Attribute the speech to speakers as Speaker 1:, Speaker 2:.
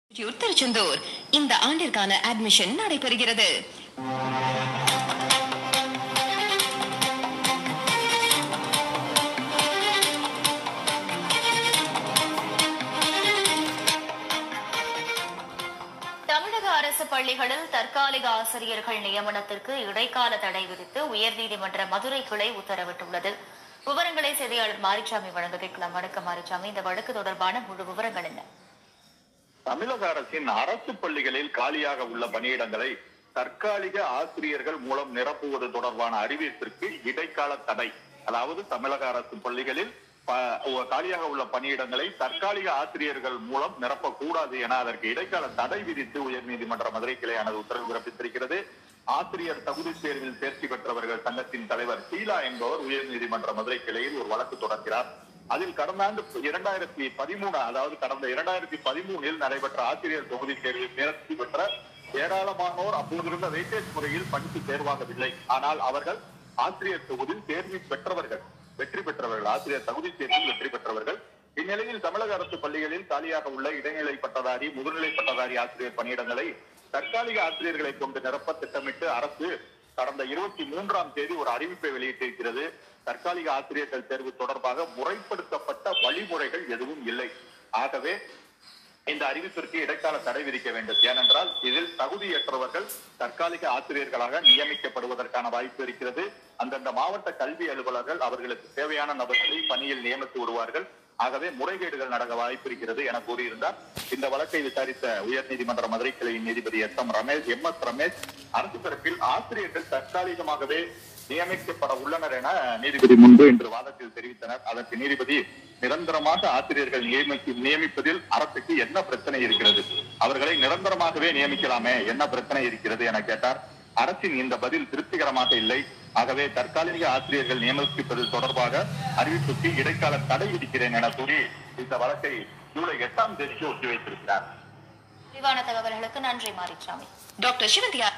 Speaker 1: institute Tiruchendur இந்த ஆண்டிற்கான admission நடைபெறுகிறது
Speaker 2: தமிழக அரசு பள்ளிகளில் தற்காலிக ஆசிரியர்கள் நியமனத்திற்கு இடைக்கால தடை விதித்து உயர்நீதிமன்ற மதுரை கிளை உத்தரவிட்டுள்ளது விவரங்களை செய்தியாளர் மாரிச்சாமி வழங்க கேட்கலாம் வணக்கம் மாரிச்சாமி இந்த வழக்கு தொடர்பான முழு விவரங்கள் என்ன
Speaker 3: தமிழக அரசின் அரசு பள்ளிகளில் காலியாக உள்ள பணியிடங்களை தற்காலிக ஆசிரியர்கள் மூலம் நிரப்புவது தொடர்பான அறிவிப்பிற்கு இடைக்கால தடை அதாவது தமிழக அரசு பள்ளிகளில் ப- காலியாக உள்ள பணியிடங்களை தற்காலிக ஆசிரியர்கள் மூலம் நிரப்பக்கூடாது என அதற்கு இடைக்கால தடை விதித்து உயர்நீதிமன்ற மதுரை கிளையானது உத்தரவு பிறப்பித்திருக்கிறது ஆசிரியர் தகுதி தேர்வில் தேர்ச்சி பெற்றவர்கள் சங்கத்தின் தலைவர் ஷீலா என்பவர் உயர்நீதிமன்ற மதுரை கிளையில் ஒரு வழக்கு தொடர்கிறார் அதில் கடந்த ஆண்டு இரண்டாயிரத்தி பதிமூணு அதாவது கடந்த இரண்டாயிரத்தி பதிமூணில் நடைபெற்ற ஆசிரியர் தொகுதி தேர்வில் தேர்ச்சி பெற்ற ஏராளமானோர் அப்போதிருந்த வெயிட்டேஜ் முறையில் படித்து தேர்வாகவில்லை ஆனால் அவர்கள் ஆசிரியர் தொகுதியில் தேர்வு பெற்றவர்கள் வெற்றி பெற்றவர்கள் ஆசிரியர் தகுதி தேர்வில் வெற்றி பெற்றவர்கள் இந்நிலையில் தமிழக அரசு பள்ளிகளில் காலியாக உள்ள இடைநிலை பட்டதாரி முதுநிலை பட்டதாரி ஆசிரியர் பணியிடங்களை தற்காலிக ஆசிரியர்களை கொண்டு நிரப்ப திட்டமிட்டு அரசு கடந்த இருபத்தி மூன்றாம் தேதி ஒரு அறிவிப்பை வெளியிட்டிருக்கிறது தற்காலிக ஆசிரியர்கள் தேர்வு தொடர்பாக முறைப்படுத்தப்பட்ட வழிமுறைகள் எதுவும் இல்லை ஆகவே இந்த அறிவிப்பிற்கு இடைக்கால தடை விதிக்க வேண்டும் ஏனென்றால் இதில் தகுதியற்றவர்கள் தற்காலிக ஆசிரியர்களாக நியமிக்கப்படுவதற்கான வாய்ப்பு இருக்கிறது அந்தந்த மாவட்ட கல்வி அலுவலர்கள் அவர்களுக்கு தேவையான நபர்களை பணியில் நியமித்து விடுவார்கள் ஆகவே முறைகேடுகள் நடக்க வாய்ப்பு இருக்கிறது என கூறியிருந்தார் இந்த வழக்கை விசாரித்த உயர்நீதிமன்ற மதுரை கிளையின் நீதிபதி S M Ramesh M S Ramesh அரசு தரப்பில் ஆசிரியர்கள் தற்காலிகமாகவே நியமிக்கப்பட உள்ளனர் என நீதிபதி முன்பு இன்று வாதத்தில் தெரிவித்தனர் அதற்கு நீதிபதி நிரந்தரமாக ஆசிரியர்கள் நியமிக்கு நியமிப்பதில் அரசுக்கு என்ன பிரச்சனை இருக்கிறது அவர்களை நிரந்தரமாகவே நியமிக்கலாமே என்ன பிரச்சனை இருக்கிறது என கேட்டார் அரசின் இந்த பதில் திருப்திகரமாக இல்லை ஆகவே தற்காலிக ஆசிரியர்கள் நியமிப்பது தொடர்பாக அறிவிப்புக்கு இடைக்கால தடை விதிக்கிறேன் என கூறி இந்த வழக்கை ஜூலை எட்டாம் தேதிக்கு ஒத்திவைத்திருக்கிறார்
Speaker 2: விரிவான தகவல்களுக்கு நன்றி மாரிச்சாமி
Speaker 1: டாக்டர் சிவந்தியா